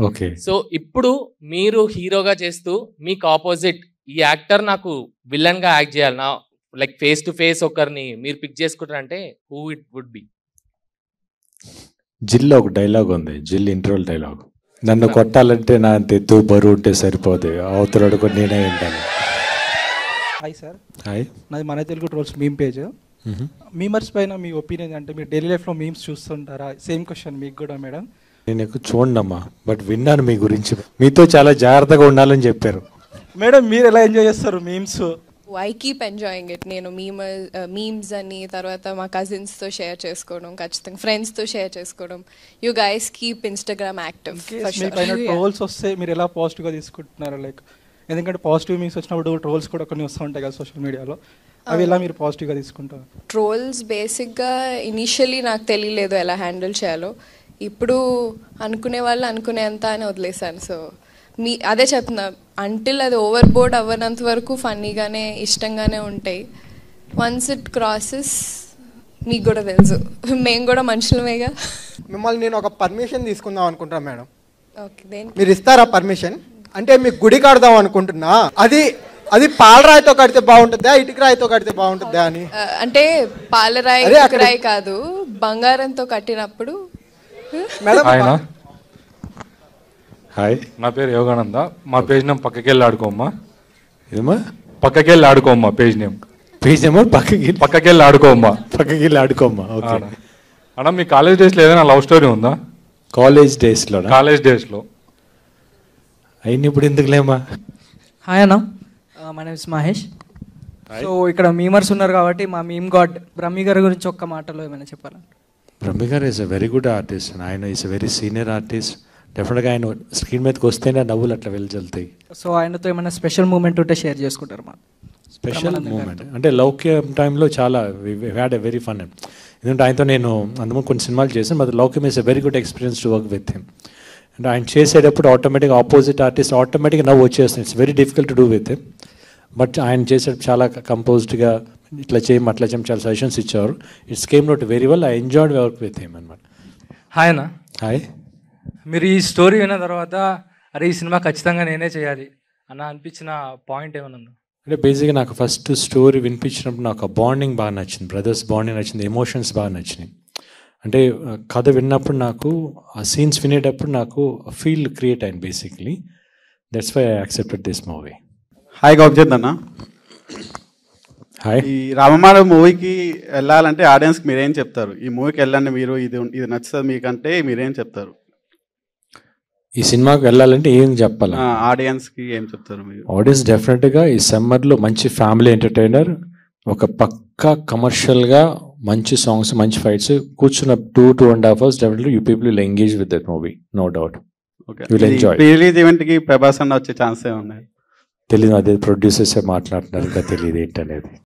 Okay so ఇప్పుడు మీరు హీరోగా చేస్తూ మీకు ఆపోజిట్ ఈ యాక్టర్ నాకు విలన్ గా యాక్ట్ చేయాలి నా లైక్ ఫేస్ టు ఫేస్ ఒకరిని మీరు పిక్ చేసుకుంటారంటే హూ ఇట్ వుడ్ బి జిల్లో ఒక డైలాగ్ ఉంది జిల్ ఇంటర్వల్ డైలాగ్ నన్ను కొట్టాలంటే నా అంత ఎత్తు బరువు ఉంటే సరిపోదు అవతలడు కూడా నేనే ఉంటాను హాయ్ సార్ హాయ్ నాది మన Telugu trolls meme page memers పైన మీ ఒపీనియన్ అంటే మీరు డైలీ లైఫ్లో మీమ్స్ చూస్తుంటారా సేమ్ క్వశ్చన్ మీకు కూడా మేడం నేను ఎక్కువ చూడనమ్మా బట్ విన్నాను మీ గురించి మీతో చాలా జాగ్రత్తగా ఉండాలని చెప్పారు మేడం మీరు ఎలా ఎంజాయ్ చేస్తారు memes I keep enjoying it నేను మీమ మీమ్స్ అని తర్వాత మా కజిన్స్తో షేర్ చేసుకోవడం ఖచ్చితంగా ఫ్రెండ్స్తో షేర్ చేసుకోవడం you guys keep Instagram active మీ పైన ట్రోల్స్ వస్తే మీరు ఎలా పాజిటివ్గా తీసుకుంటున్నారు లైక్ ఎందుకంటే పాజిటివ్ మీమ్స్ వచ్చినప్పుడు ట్రోల్స్ కూడా కొన్ని వస్తూ ఉంటాయి కదా సోషల్ మీడియాలో అవి ఎలా మీరు పాజిటివ్గా తీసుకుంటారు ట్రోల్స్ బేసిక్గా ఇనిషియలీ నాకు తెలియలేదు ఎలా హ్యాండిల్ చేయాలో ఇప్పుడు అనుకునే వాళ్ళు అనుకునేంత అని వదిలేశాను సో మీ అదే చెప్తున్నా అంటిల్ అది ఓవర్ బోర్డ్ అవ్వనంత వరకు ఫన్నీగానే ఇష్టంగానే ఉంటాయి వన్స్ ఇట్ క్రాసెస్ మీకు కూడా తెలుసు మేము కూడా మనుషులమేగా మిమ్మల్ని నేను ఒక పర్మిషన్ తీసుకుందాం అనుకుంటా మేడం ఓకే దేని మీరు ఇస్తారా పర్మిషన్ అంటే మీకు గుడి కడదాం అనుకుంటున్నా అది అది పాలరాయితో కడితే బాగుంటుందా ఇటుక రాయితో కడితే బాగుంటుందా అని ఆ, అంటే పాలరాయి అదే అక్కడ- ఇటుకరాయి కాదు బంగారంతో కట్టినప్పుడు మేడం ఆయన హాయ్ నా పేరు యోగానంద మా పేజ్ నేమ్ పక్కకి వెళ్ళి ఆడుకోమ్మా ఏమా పక్కకి వెళ్ళి ఆడుకోమ్మా పేజ్ నేమ్ పేజ్ నెంబర్ పక్కకి పక్కకి వెళ్ళి ఆడుకోమ్మా పక్కకి వెళ్ళి ఆడుకోమ్మా ఓకే ఆడ. అన్న మీ కాలేజ్ డేస్లో ఏదైనా లవ్ స్టోరీ ఉందా కాలేజ్ డేస్లో కాలేజ్ డేస్లో అయిన ఇప్పుడు ఎందుకులేమా హాయ్ అన్న my name is Mahesh so ఇక్కడ మీమర్స్ ఉన్నారు కాబట్టి మా మీమ్ గాడ్ బ్రహ్మి గారి గురించి ఒక్క మాటలో ఏమైనా చెప్పాలా బ్రహ్మి గారు is a very good artist ఆయన is a very senior artist డెఫినెట్గా ఆయన స్క్రీన్ మీదకి వస్తేనే ఆ నవ్వులు అట్లా వెళ్తాయి సో ఆయనతో ఏమైనా స్పెషల్ మూమెంట్ ఉంటే షేర్ చేసుకుంటారు మా స్పెషల్ బ్రహ్మానంద మూమెంట్ అంటే లౌక్యం టైంలో చాలా హ్యాడ్ ఎ వెరీ ఫన్ ఎందుకంటే ఆయనతో నేను అందులో కొన్ని సినిమాలు చేశాను but Loukyam is a very good experience to work with him అంటే ఆయన చేసేటప్పుడు ఆటోమేటిక్గా ఆపోజిట్ ఆర్టిస్ట్ ఆటోమేటిక్గా నవ్వు వచ్చేస్తుంది it's very difficult to do with him but ఆయన చేసేటప్పుడు చాలా కంపోజ్డ్గా ఇట్లా చేయడం అట్లా చేయడం చాలా సజెషన్స్ ఇచ్చారు it's came not very well I enjoyed work with him అనమాట హాయ్ అన్న హాయ్ మీరు ఈ స్టోరీ విన్న తర్వాత అరే ఈ సినిమా ఖచ్చితంగా నేనే చేయాలి అన్న అనిపించిన పాయింట్ ఏమైనా ఉందా అంటే బేసిక్గా నాకు ఫస్ట్ స్టోరీ వినిపించినప్పుడు నాకు ఆ బాండింగ్ బాగా నచ్చింది బ్రదర్స్ బాండింగ్ నచ్చింది ఎమోషన్స్ బాగా నచ్చినాయి అంటే ఆ, కథ విన్నప్పుడు నాకు ఆ సీన్స్ వినేటప్పుడు నాకు ఫీల్ క్రియేట్ అయింది basically that's why I accepted this movie hi గౌబ్జత్ అన్న హాయ్ ఈ రామమాన మూవీకి వెళ్ళాలంటే ఆడియన్స్కి మీరేం చెప్తారు ఈ మూవీకి వెళ్ళండి మీరు ఇది ఇది నచ్చుతుంది మీకంటే మీరేం చెప్తారు ఈ సినిమాకి వెళ్ళాలంటే ఏం చెప్పాలి ఆ, ఆడియన్స్కి ఏం చెప్తారు మీరు ఆడియన్స్ డెఫినెట్గా ఈ సమ్మర్లో మంచి ఫ్యామిలీ ఎంటర్టైనర్ ఒక పక్కా కమర్షియల్గా మంచి సాంగ్స్ మంచి ఫైట్స్ కూర్చున్న two two and half hours definitely you people will engage with that movie no doubt okay will enjoy release ఈవెంట్కి ప్రభాస్ అన్న వచ్చే ఛాన్సే ఉన్నాయి తెలియదు అదే ప్రొడ్యూసర్సే మాట్లాడుతున్నారు ఇంకా తెలియదు ఏంటనేది